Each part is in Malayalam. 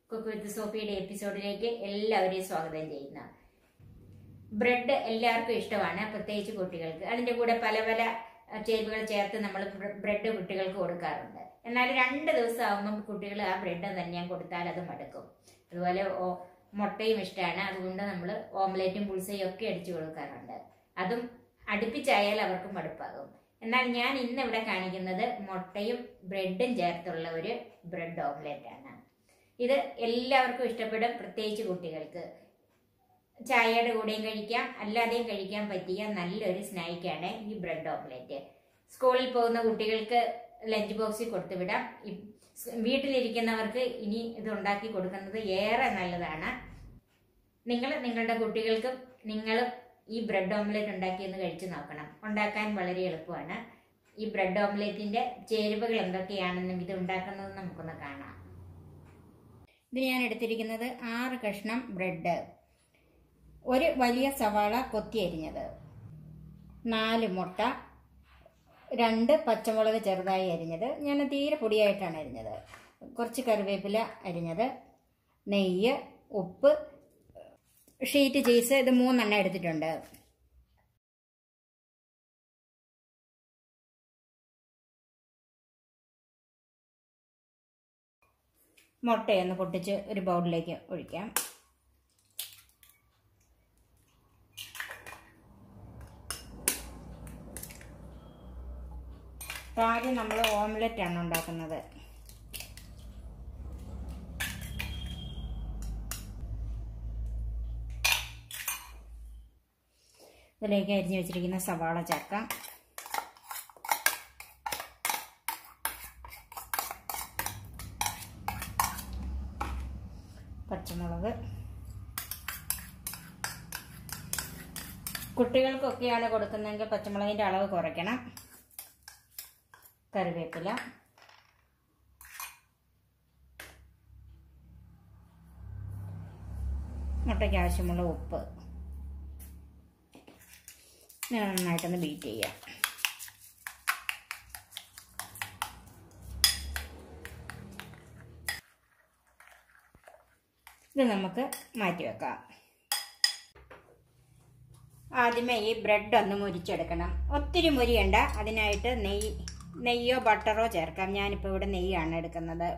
കുക്ക് വിത്ത് സോഫിയുടെ എപ്പിസോഡിലേക്ക് എല്ലാവരെയും സ്വാഗതം ചെയ്യുന്നു ബ്രെഡ് എല്ലാവർക്കും ഇഷ്ടമാണ് പ്രത്യേകിച്ച് കുട്ടികൾക്ക് അതിന്റെ കൂടെ പല പല അഹ്, ചേരുവകൾ ചേർത്ത് നമ്മൾ ബ്രെഡ് കുട്ടികൾക്ക് കൊടുക്കാറുണ്ട് എന്നാൽ രണ്ട് ദിവസം ആകുമ്പം കുട്ടികൾ ആ ബ്രെഡ് തന്നെ കൊടുത്താൽ അത് മടുക്കും അതുപോലെ ഓ- മുട്ടയും ഇഷ്ടമാണ് അതുകൊണ്ട് നമ്മൾ ഓംലേറ്റും പുൾസയും ഒക്കെ അടിച്ചു കൊടുക്കാറുണ്ട് അതും അടുപ്പിച്ചായാൽ അവർക്ക് മടുപ്പാകും എന്നാൽ ഞാൻ ഇന്ന് ഇവിടെ കാണിക്കുന്നത് മുട്ടയും ബ്രെഡും ചേർത്തുള്ള ഒരു ബ്രെഡ് ഓംലെറ്റ് ആണ് ഇത് എല്ലാവർക്കും ഇഷ്ടപ്പെടും പ്രത്യേകിച്ച് കുട്ടികൾക്ക് ചായയുടെ കൂടെയും കഴിക്കാം അല്ലാതെയും കഴിക്കാൻ പറ്റിയ നല്ലൊരു സ്നാക്കാണ് ഈ ബ്രെഡ് ഓംലെറ്റ് സ്കൂളിൽ പോകുന്ന കുട്ടികൾക്ക് ലഞ്ച് ബോക്സിൽ കൊടുത്തുവിടാം ഈ സ് വീട്ടിലിരിക്കുന്നവർക്ക് ഇനി ഇത് ഉണ്ടാക്കി കൊടുക്കുന്നത് ഏറെ നല്ലതാണ് നിങ്ങൾ നിങ്ങളുടെ കുട്ടികൾക്കും നിങ്ങളും ഈ ബ്രെഡ് ഓംലെറ്റ് ഉണ്ടാക്കിയെന്ന് കഴിച്ചു നോക്കണം ഉണ്ടാക്കാൻ വളരെ എളുപ്പമാണ് ഈ ബ്രെഡ് ഓംലെറ്റിന്റെ ചേരുവകൾ എന്തൊക്കെയാണെന്നും ഇത് ഉണ്ടാക്കുന്നത് നമുക്കൊന്ന് കാണാം ഇത് ഞാൻ എടുത്തിരിക്കുന്നത് ആറ് കഷ്ണം ബ്രെഡ് ഒരു വലിയ സവാള കൊത്തി അരിഞ്ഞത് നാല് മുട്ട രണ്ട് പച്ചമുളക് ചെറുതായി അരിഞ്ഞത് ഞാൻ തീരെ പൊടിയായിട്ടാണ് അരിഞ്ഞത് കുറച്ച് കറിവേപ്പില അരിഞ്ഞത് നെയ്യ് ഉപ്പ് ഷീറ്റ് ചീസ് ഇത് മൂന്നെണ്ണം എടുത്തിട്ടുണ്ട് മുട്ടയൊന്ന് പൊട്ടിച്ച് ഒരു ബൗളിലേക്ക് ഒഴിക്കാം അപ്പോൾ ആദ്യം നമ്മൾ ഓംലെറ്റ് ആണ് ഉണ്ടാക്കുന്നത് ഇതിലേക്ക് അരിഞ്ഞു വെച്ചിരിക്കുന്ന സവാള ചേർക്കാം പച്ചമുളക് കുട്ടികൾക്കൊക്കെയാണ് കൊടുക്കുന്നതെങ്കിൽ പച്ചമുളകിൻ്റെ അളവ് കുറയ്ക്കണം കറിവേപ്പില മുട്ടയ്ക്ക് ആവശ്യമുള്ള ഉപ്പ് ഇങ്ങനെ നന്നായിട്ടൊന്ന് ബീറ്റ് ചെയ്യാം ഇത് നമുക്ക് മാറ്റി വെക്കാം ആദ്യമേ ഈ ബ്രെഡ് ഒന്ന് മുരിച്ചെടുക്കണം ഒത്തിരി മുരിയണ്ട അതിനായിട്ട് നെയ്യ് നെയ്യോ ബട്ടറോ ചേർക്കാം ഞാനിപ്പോൾ ഇവിടെ നെയ്യാണ് എടുക്കുന്നത്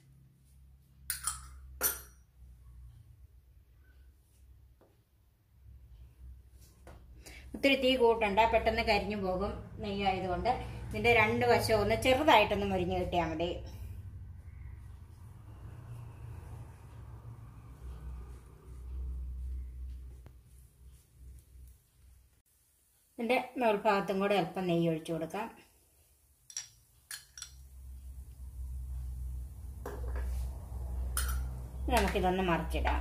ഒത്തിരി തീ കൂട്ടണ്ട പെട്ടെന്ന് കരിഞ്ഞു പോകും നെയ്യായതുകൊണ്ട് ഇതിന്റെ രണ്ട് വശവും ഒന്ന് ചെറുതായിട്ടൊന്ന് മുരിഞ്ഞ് കിട്ടിയാൽ മതി ഇതിന്റെ മേൽഭാഗത്തും കൂടെ അല്പം നെയ്യ് ഒഴിച്ചു കൊടുക്കാം നമുക്കിതൊന്ന് മറിച്ചിടാം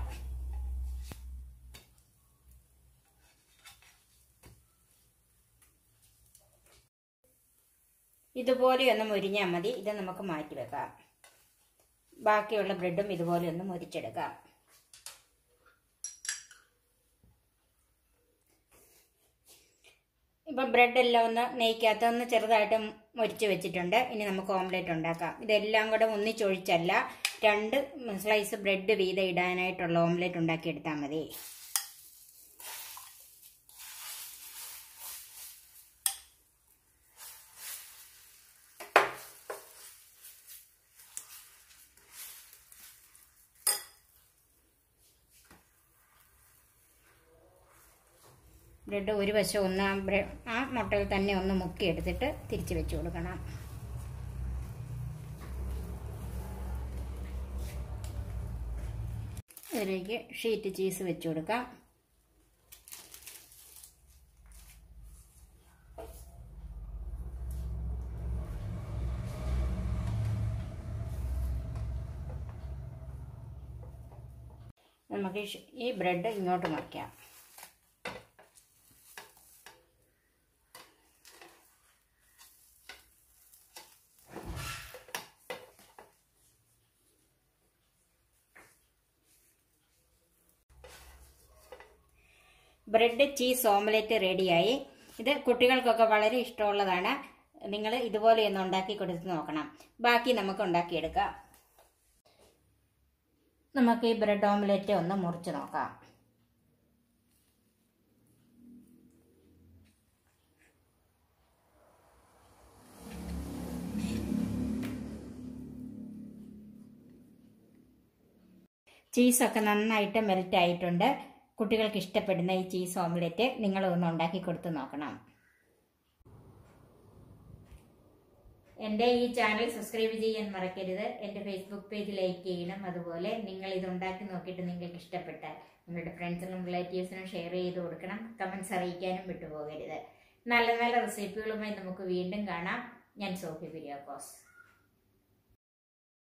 ഇതുപോലെ ഒന്ന് മുരിഞ്ഞാൽ മതി ഇത് നമുക്ക് മാറ്റി വെക്കാം ബാക്കിയുള്ള ബ്രെഡും ഇതുപോലെ ഒന്ന് മുരിച്ചെടുക്കാം ഇപ്പം ബ്രെഡ് എല്ലാം ഒന്ന് നെയ്ക്കകത്ത് ഒന്ന് ചെറുതായിട്ട് മുരിച്ച് വെച്ചിട്ടുണ്ട് ഇനി നമുക്ക് ഓംലെറ്റ് ഉണ്ടാക്കാം ഇതെല്ലാം കൂടെ ഒന്നിച്ചൊഴിച്ചല്ല രണ്ട് സ്ലൈസ് ബ്രെഡ് വീതം ഇടാനായിട്ടുള്ള ഓംലെറ്റ് ഉണ്ടാക്കി എടുത്താൽ മതി ബ്രെഡ് ഒരു വശം ഒന്ന് ആ ബ്രെ ആ മുട്ടയിൽ തന്നെ ഒന്ന് മുക്കി എടുത്തിട്ട് തിരിച്ച് വെച്ച് കൊടുക്കണം അതിലേക്ക് ഷീറ്റ് ചീസ് വെച്ച് കൊടുക്കാം നമുക്ക് ഈ ബ്രെഡ് ഇങ്ങോട്ട് മറിക്കാം ബ്രെഡ് ചീസ് ഓംലെറ്റ് റെഡിയായി ഇത് കുട്ടികൾക്കൊക്കെ വളരെ ഇഷ്ടമുള്ളതാണ് നിങ്ങൾ ഇതുപോലെ ഒന്ന് ഉണ്ടാക്കി കൊടുത്ത് നോക്കണം ബാക്കി നമുക്ക് ഉണ്ടാക്കിയെടുക്കാം നമുക്ക് ഈ ബ്രെഡ് ഓംലെറ്റ് ഒന്ന് മുറിച്ച് നോക്കാം ചീസൊക്കെ നന്നായിട്ട് മെൽറ്റ് ആയിട്ടുണ്ട് കുട്ടികൾക്ക് ഇഷ്ടപ്പെടുന്ന ഈ ചീസ് ഓംലെറ്റ് നിങ്ങൾ ഒന്ന് ഉണ്ടാക്കി കൊടുത്ത് നോക്കണം എൻ്റെ ഈ ചാനൽ സബ്സ്ക്രൈബ് ചെയ്യാൻ മറക്കരുത് എൻ്റെ ഫേസ്ബുക്ക് പേജ് ലൈക്ക് ചെയ്യണം അതുപോലെ നിങ്ങൾ ഇത് ഉണ്ടാക്കി നോക്കിയിട്ട് നിങ്ങൾക്ക് ഇഷ്ടപ്പെട്ടാൽ നിങ്ങളുടെ ഫ്രണ്ട്സിനും റിലേറ്റീവ്സിനും ഷെയർ ചെയ്ത് കൊടുക്കണം കമൻസ് അറിയിക്കാനും വിട്ടുപോകരുത് നല്ല നല്ല റെസിപ്പികളുമായി നമുക്ക് വീണ്ടും കാണാം ഞാൻ സോഫി ബിരിയാക്കോസ്